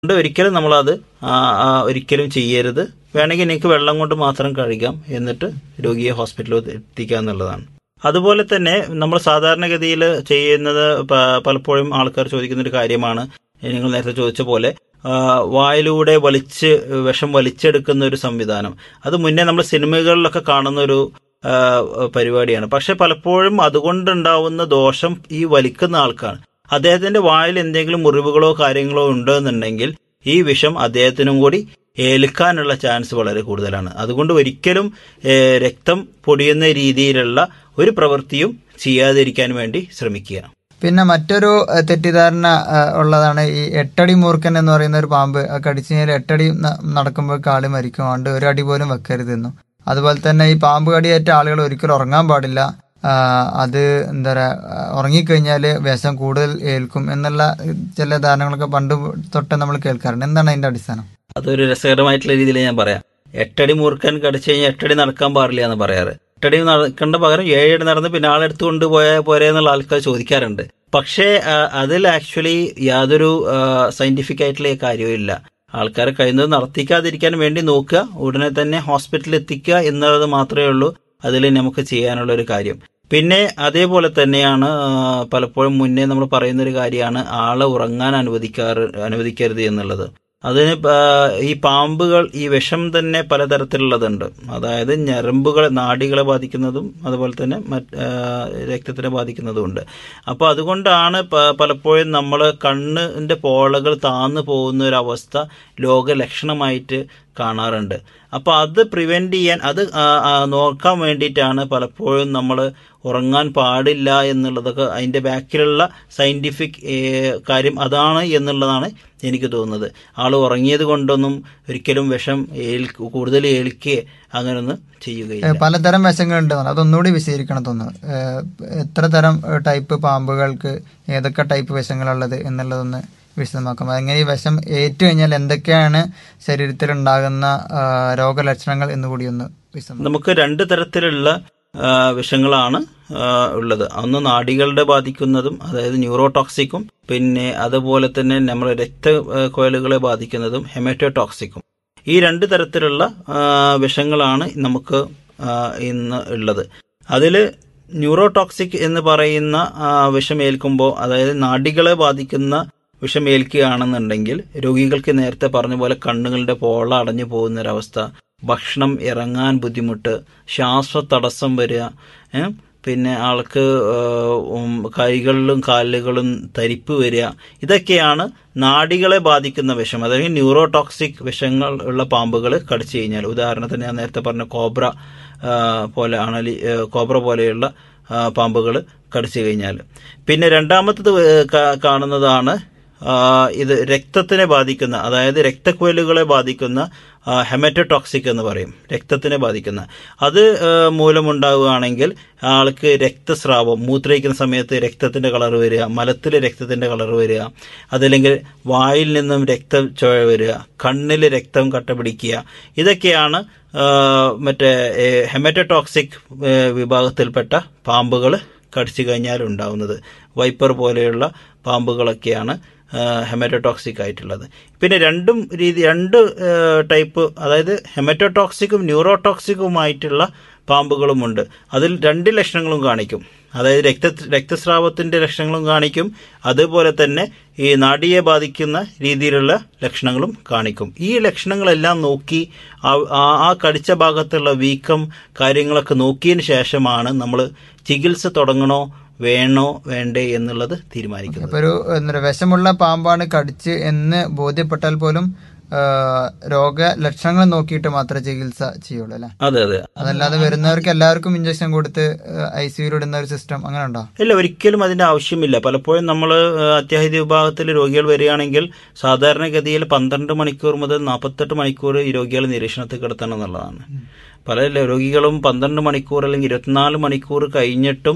അതുകൊണ്ട് ഒരിക്കലും നമ്മളത് ആ, ആ, ഒരിക്കലും ചെയ്യരുത് വേണമെങ്കിൽ നിങ്ങൾക്ക് വെള്ളം കൊണ്ട് മാത്രം കഴുകാം എന്നിട്ട് രോഗിയെ ഹോസ്പിറ്റലിൽ എത്തിക്കുക എന്നുള്ളതാണ് അതുപോലെ തന്നെ നമ്മൾ സാധാരണഗതിയിൽ ചെയ്യുന്നത് പ- പലപ്പോഴും ആൾക്കാർ ചോദിക്കുന്ന ഒരു കാര്യമാണ് നിങ്ങൾ നേരത്തെ ചോദിച്ച പോലെ ആ, വായിലൂടെ വലിച്ച് വിഷം വലിച്ചെടുക്കുന്ന ഒരു സംവിധാനം അത് മുന്നേ നമ്മൾ സിനിമകളിലൊക്കെ കാണുന്ന ഒരു ആ, പരിപാടിയാണ് പക്ഷെ പലപ്പോഴും അതുകൊണ്ടുണ്ടാവുന്ന ദോഷം ഈ വലിക്കുന്ന ആൾക്കാണ് അദ്ദേഹത്തിന്റെ വായിൽ എന്തെങ്കിലും മുറിവുകളോ കാര്യങ്ങളോ ഉണ്ടെന്നുണ്ടെങ്കിൽ ഈ വിഷം അദ്ദേഹത്തിനും കൂടി ഏൽക്കാനുള്ള ചാൻസ് വളരെ കൂടുതലാണ് അതുകൊണ്ട് ഒരിക്കലും ഏ, രക്തം പൊടിയുന്ന രീതിയിലുള്ള ഒരു പ്രവൃത്തിയും ചെയ്യാതിരിക്കാൻ വേണ്ടി ശ്രമിക്കുക പിന്നെ മറ്റൊരു ഏഹ്, തെറ്റിദ്ധാരണ ഏഹ്, ഉള്ളതാണ് ഈ എട്ടടി മൂർഖൻ എന്ന് പറയുന്ന ഒരു പാമ്പ് അത് കടിച്ചു കഴിഞ്ഞാൽ എട്ടടി ന- നടക്കുമ്പോൾ കാളി മരിക്കും അതുകൊണ്ട് ഒരു അടി പോലും വെക്കരുതെന്നും അതുപോലെ തന്നെ ഈ പാമ്പ് കടിയേറ്റ ആളുകൾ ഒരിക്കലും ഉറങ്ങാൻ പാടില്ല ആ, അത് എന്താ പറയാ ആ, ഉറങ്ങിക്കഴിഞ്ഞാൽ വിഷം കൂടുതൽ ഏൽക്കും എന്നുള്ള ചില ധാരണകളൊക്കെ പണ്ട് തൊട്ട് നമ്മൾ കേൾക്കാറുണ്ട് എന്താണ് അതിന്റെ അടിസ്ഥാനം അതൊരു രസകരമായിട്ടുള്ള രീതിയിൽ ഞാൻ പറയാം എട്ടടി മൂർഖൻ കടിച്ചു കഴിഞ്ഞാൽ എട്ടടി നടക്കാൻ പാടില്ല എന്ന് പറയാറ് എട്ടടി നടക്കേണ്ട പകരം ഏഴടി നടന്ന് പിന്നെ ആളെടുത്ത് കൊണ്ടുപോയാൽ പോരെ എന്നുള്ള ആൾക്കാർ ചോദിക്കാറുണ്ട് പക്ഷേ ആ, അതിൽ ആക്ച്വലി യാതൊരു സയന്റിഫിക് ആയിട്ടുള്ള കാര്യമില്ല ആൾക്കാരെ കഴിയുന്നത് നടത്തിക്കാതിരിക്കാൻ വേണ്ടി നോക്കുക ഉടനെ തന്നെ ഹോസ്പിറ്റലിൽ എത്തിക്കുക എന്നുള്ളത് മാത്രമേ ഉള്ളൂ അതിൽ നമുക്ക് ചെയ്യാനുള്ള ഒരു കാര്യം പിന്നെ അതേപോലെ തന്നെയാണ് ആ, പലപ്പോഴും മുന്നേ നമ്മൾ പറയുന്ന ഒരു കാര്യമാണ് ആളെ ഉറങ്ങാൻ അനുവദിക്കാറ് അനുവദിക്കരുത് എന്നുള്ളത് അതിന് പ- ഈ പാമ്പുകൾ ഈ വിഷം തന്നെ പലതരത്തിലുള്ളതുണ്ട് അതായത് ഞരമ്പുകൾ നാഡികളെ ബാധിക്കുന്നതും അതുപോലെ തന്നെ മറ്റ് ആ, രക്തത്തിനെ ബാധിക്കുന്നതും ഉണ്ട് അപ്പോൾ അതുകൊണ്ടാണ് പ- പലപ്പോഴും നമ്മൾ കണ്ണിന്റെ പോളകൾ താന്നു പോകുന്ന ഒരു അവസ്ഥ ലോകലക്ഷണമായിട്ട് കാണാറുണ്ട് അപ്പോൾ അത് പ്രിവെന്റ് ചെയ്യാൻ അത് ആ, ആ, നോക്കാൻ വേണ്ടിയിട്ടാണ് പലപ്പോഴും നമ്മൾ ഉറങ്ങാൻ പാടില്ല എന്നുള്ളതൊക്കെ അതിന്റെ ബാക്കിലുള്ള സയന്റിഫിക് കാര്യം അതാണ് എന്നുള്ളതാണ് എനിക്ക് തോന്നുന്നത് ആൾ ഉറങ്ങിയത് കൊണ്ടൊന്നും ഒരിക്കലും വിഷം ഏൽക്ക കൂടുതൽ ഏൽക്കുകയെ അങ്ങനൊന്നും ചെയ്യുകയില്ല ഏഹ് പലതരം വിഷങ്ങളുണ്ട് അതൊന്നുകൂടി വിശദീകരിക്കണം തോന്നുന്നു ഏഹ് എത്ര തരം ഏഹ് ടൈപ്പ് പാമ്പുകൾക്ക് ഏതൊക്കെ ടൈപ്പ് വിഷങ്ങളുള്ളത് എന്നുള്ളതൊന്ന് വിശദമാക്കാം എങ്ങനെ ഈ വിഷം ഏറ്റു കഴിഞ്ഞാൽ എന്തൊക്കെയാണ് ശരീരത്തിൽ ഉണ്ടാകുന്ന ആഹ് രോഗലക്ഷണങ്ങൾ എന്നുകൂടി ഒന്ന് വിശദമാക്കാം നമുക്ക് രണ്ട് തരത്തിലുള്ള ആ, വിഷങ്ങളാണ് ആ, ഉള്ളത് ഒന്ന് നാഡികളുടെ ബാധിക്കുന്നതും അതായത് ന്യൂറോടോക്സിക്കും പിന്നെ അതുപോലെ തന്നെ നമ്മുടെ രക്തക്കൊയലുകളെ ബാധിക്കുന്നതും ഹെമറ്റോടോക്സിക്കും ഈ രണ്ട് തരത്തിലുള്ള ആ, വിഷങ്ങളാണ് നമുക്ക് ആ, ഇന്ന് ഉള്ളത് അതിൽ ന്യൂറോടോക്സിക് എന്ന് പറയുന്ന ആ, വിഷം ഏൽക്കുമ്പോൾ അതായത് നാഡികളെ ബാധിക്കുന്ന വിഷം ഏൽക്കുകയാണെന്നുണ്ടെങ്കിൽ രോഗികൾക്ക് നേരത്തെ പറഞ്ഞ പോലെ കണ്ണുകളുടെ പോള അടഞ്ഞു പോകുന്ന ഒരവസ്ഥ ഭക്ഷണം ഇറങ്ങാൻ ബുദ്ധിമുട്ട് ശ്വാസതടസ്സം വരിക ഏ? പിന്നെ ആൾക്ക് ആ, ഉം, കൈകളിലും കാലുകളും തരിപ്പ് വരിക ഇതൊക്കെയാണ് നാഡികളെ ബാധിക്കുന്ന വിഷം അതായത് ന്യൂറോടോക്സിക് വിഷങ്ങൾ ഉള്ള പാമ്പുകൾ കടിച്ചു കഴിഞ്ഞാൽ ഉദാഹരണത്തിന് ഞാൻ നേരത്തെ പറഞ്ഞ കോബ്ര ആ, പോലെ അണലി ആ, കോബ്ര പോലെയുള്ള പാമ്പുകൾ കടിച്ചു കഴിഞ്ഞാൽ പിന്നെ രണ്ടാമത്തത് വേ- കാ- കാണുന്നതാണ് ആ, ഇത് രക്തത്തിനെ ബാധിക്കുന്ന അതായത് രക്തക്കുഴലുകളെ ബാധിക്കുന്ന ഹെമറ്റോടോക്സിക് എന്ന് പറയും രക്തത്തിനെ ബാധിക്കുന്ന അത് ആ, മൂലമുണ്ടാവുകയാണെങ്കിൽ ആൾക്ക് രക്തസ്രാവം മൂത്രയിക്കുന്ന സമയത്ത് രക്തത്തിന്റെ കളർ വരിക മലത്തിൽ രക്തത്തിന്റെ കളർ വരിക അതല്ലെങ്കിൽ വായിൽ നിന്നും രക്തം ചുഴ വരിക കണ്ണിൽ രക്തം കട്ട പിടിക്കുക ഇതൊക്കെയാണ് ആ, മറ്റേ ഹെമറ്റോടോക്സിക് വിഭാഗത്തിൽപ്പെട്ട പാമ്പുകൾ കടിച്ചു കഴിഞ്ഞാൽ ഉണ്ടാവുന്നത് വൈപ്പർ പോലെയുള്ള പാമ്പുകളൊക്കെയാണ് ഹെമറ്റോടോക്സിക് ആയിട്ടുള്ളത് പിന്നെ രണ്ടും രീതി രണ്ട് ടൈപ്പ് അതായത് ഹെമറ്റോടോക്സിക്കും ന്യൂറോടോക്സിക്കുമായിട്ടുള്ള പാമ്പുകളുമുണ്ട് അതിൽ രണ്ട് ലക്ഷണങ്ങളും കാണിക്കും അതായത് രക്ത രക്തസ്രാവത്തിന്റെ ലക്ഷണങ്ങളും കാണിക്കും അതുപോലെ തന്നെ ഈ നാഡിയെ ബാധിക്കുന്ന രീതിയിലുള്ള ലക്ഷണങ്ങളും കാണിക്കും ഈ ലക്ഷണങ്ങളെല്ലാം നോക്കി ആ- ആ- ആ കടിച്ച ഭാഗത്തുള്ള വീക്കം കാര്യങ്ങളൊക്കെ നോക്കിയതിന് ശേഷമാണ് നമ്മൾ ചികിത്സ തുടങ്ങണോ വേണോ വേണ്ടേ എന്നുള്ളത് തീരുമാനിക്കുന്നത് അപ്പൊ ഒരു എന്താ പറയാ, വിഷമുള്ള പാമ്പാണ് കടിച്ച് എന്ന് ബോധ്യപ്പെട്ടാൽ പോലും ആഹ് രോഗലക്ഷണങ്ങൾ നോക്കിയിട്ട് മാത്രമേ ചികിത്സ ചെയ്യുള്ളൂ അല്ലെ അതെ അതെ അതല്ലാതെ വരുന്നവർക്ക് എല്ലാവർക്കും ഇഞ്ചക്ഷൻ കൊടുത്ത് ഐ സിയുയിൽ ഇടുന്ന ഒരു സിസ്റ്റം അങ്ങനെ ഉണ്ടോ ഇല്ല ഒരിക്കലും അതിന്റെ ആവശ്യമില്ല പലപ്പോഴും നമ്മൾ അത്യാഹിത വിഭാഗത്തിൽ രോഗികൾ വരികയാണെങ്കിൽ സാധാരണഗതിയിൽ പന്ത്രണ്ട് മണിക്കൂർ മുതൽ നാൽപ്പത്തെട്ട് മണിക്കൂർ ഈ രോഗികളെ നിരീക്ഷണത്തിൽ കിടത്തണം എന്നുള്ളതാണ് പല രോഗികളും പന്ത്രണ്ട് മണിക്കൂർ അല്ലെങ്കിൽ ഇരുപത്തിനാല് മണിക്കൂർ കഴിഞ്ഞിട്ടും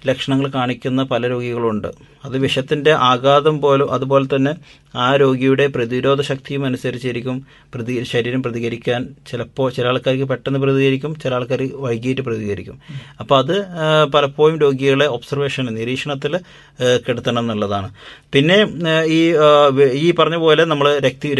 ലക്ഷണങ്ങൾ കാണിക്കുന്ന പല രോഗികളുണ്ട് അത് വിഷത്തിന്റെ ആഘാതം പോലും അതുപോലെ തന്നെ ആ രോഗിയുടെ പ്രതിരോധ ശക്തിയും അനുസരിച്ചിരിക്കും പ്രതി ശരീരം പ്രതികരിക്കാൻ ചിലപ്പോൾ ചില ആൾക്കാർക്ക് പെട്ടെന്ന് പ്രതികരിക്കും ചില ആൾക്കാർ വൈകിട്ട് പ്രതികരിക്കും അപ്പോൾ അത് ആ, പലപ്പോഴും രോഗികളെ ഒബ്സർവേഷൻ നിരീക്ഷണത്തിൽ കിടത്തണം എന്നുള്ളതാണ് പിന്നെ ആ, ഈ ആ, വെ- ഈ പറഞ്ഞ പോലെ നമ്മൾ രക്തി